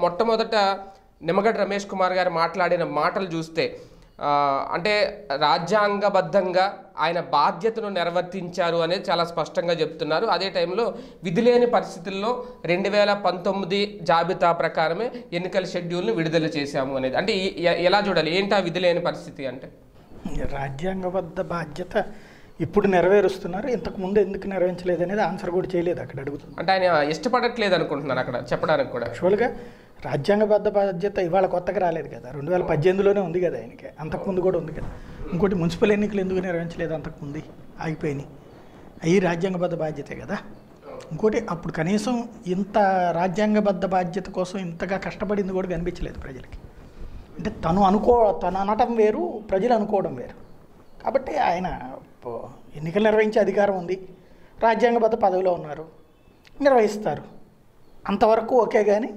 మొట్టమొదట నిమ్మగడ్డ రమేష్ కుమార్ గారు మాట్లాడిన మాటలు చూస్తే ఆ, అంటే రాజ్యాంగబద్ధంగా ఆయన బాధ్యతను నిర్వర్తించారు అనేది చాలా స్పష్టంగా చెప్తున్నారు అదే టైంలో విధిలేని పరిస్థితుల్లో రెండు వేల పంతొమ్మిది జాబితా ప్రకారమే ఎన్నికల షెడ్యూల్ను విడుదల చేశాము అనేది అంటే ఈ- ఎ- ఎలా చూడాలి ఏంటి ఆ విధిలేని పరిస్థితి అంటే రాజ్యాంగబద్ధ బాధ్యత ఇప్పుడు నెరవేరుస్తున్నారు ఇంతకు ముందు ఎందుకు నెరవేర్చలేదు అనేది ఆన్సర్ కూడా చేయలేదు అక్కడ అడుగుతుంది అంటే ఆయన ఇష్టపడట్లేదు అనుకుంటున్నారు అక్కడ చెప్పడానికి కూడా యాక్చువల్గా రాజ్యాంగబద్ధ బాధ్యత ఇవాళ కొత్తగా రాలేదు కదా రెండు వేల పద్దెనిమిదిలోనే ఉంది కదా ఆయనకి అంతకుముందు కూడా ఉంది కదా ఇంకోటి మున్సిపల్ ఎన్నికలు ఎందుకు నిర్వహించలేదు అంతకుముందు ఆగిపోయినాయి అవి రాజ్యాంగబద్ధ బాధ్యతే కదా ఇంకోటి అప్పుడు కనీసం ఇంత రాజ్యాంగబద్ధ బాధ్యత కోసం ఇంతగా కష్టపడింది కూడా కనిపించలేదు ప్రజలకి అంటే తను అనుకో తను అనటం వేరు ప్రజలు అనుకోవడం వేరు కాబట్టి ఆయన పో- ఎన్నికలు నిర్వహించే అధికారం ఉంది రాజ్యాంగబద్ధ పదవిలో ఉన్నారు నిర్వహిస్తారు అంతవరకు ఓకే కానీ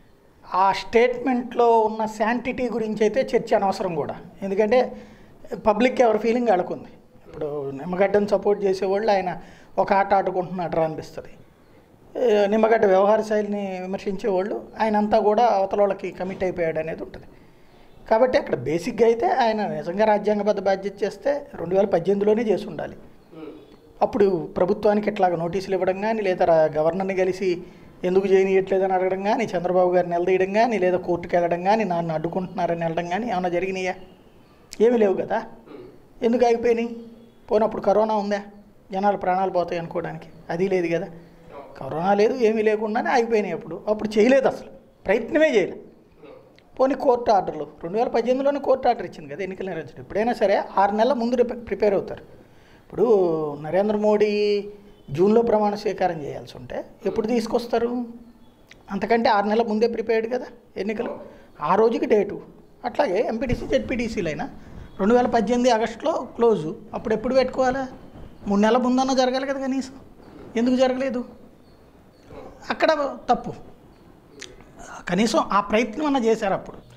ఆ స్టేట్మెంట్లో ఉన్న శాంటిటీ గురించి అయితే చర్చ అనవసరం కూడా ఎందుకంటే పబ్లిక్ ఎవరి ఫీలింగ్ వాళ్ళకుంది ఇప్పుడు నిమ్మగడ్డను సపోర్ట్ చేసేవాళ్ళు ఆయన ఒక ఆట ఆడుకుంటున్నాడు అనిపిస్తుంది ఏ, నిమ్మగడ్డ వ్యవహార శైలిని విమర్శించేవాళ్ళు ఆయన అంతా కూడా అవతల వాళ్ళకి కమిట్ అయిపోయాడు అనేది ఉంటుంది కాబట్టి అక్కడ బేసిక్గా అయితే ఆయన నిజంగా రాజ్యాంగబద్ధ బాధ్యత చేస్తే రెండు వేల పద్దెనిమిదిలోనే చేసి ఉండాలి అప్పుడు ప్రభుత్వానికి ఇట్లాగ నోటీసులు ఇవ్వడం కానీ లేదా రా- గవర్నర్ని కలిసి ఎందుకు చేయనీయట్లేదని అడగడం కానీ చంద్రబాబు గారిని నిలదీయడం కానీ లేదా కోర్టుకు వెళ్ళడం కానీ నన్ను అడ్డుకుంటున్నారని వెళ్ళడం కానీ ఏమైనా జరిగినాయా ఏమీ లేవు కదా ఎందుకు ఆగిపోయినాయి పోనప్పుడు కరోనా ఉందా జనాలు ప్రాణాలు పోతాయి అనుకోవడానికి అది లేదు కదా కరోనా లేదు ఏమీ లేకుండానే ఆగిపోయినాయి అప్పుడు అప్పుడు చేయలేదు అసలు ప్రయత్నమే చేయలేదు పోనీ కోర్టు ఆర్డర్లు రెండు వేల పద్దెనిమిదిలోనే కోర్టు ఆర్డర్ ఇచ్చింది కదా ఎన్నికలు నిర్వహించడం ఎప్పుడైనా సరే ఆరు నెలల ముందు రిప- ప్రిపేర్ అవుతారు ఇప్పుడు నరేంద్ర మోడీ జూన్లో ప్రమాణ స్వీకారం చేయాల్సి ఉంటే ఎప్పుడు తీసుకొస్తారు అంతకంటే ఆరు నెలల ముందే ప్రిపేర్డ్ కదా ఎన్నికలు ఆ రోజుకి డేటు అట్లాగే ఎంపీటీసీ జెడ్పీటీసీలైనా రెండు వేల పద్దెనిమిది ఆగస్టులో క్లోజు అప్పుడు ఎప్పుడు పెట్టుకోవాలా మూడు నెలల ముందన్నా జరగాలి కదా కనీసం ఎందుకు జరగలేదు అక్కడ తప్పు కనీసం ఆ ప్రయత్నం అన్న చేశారు అప్పుడు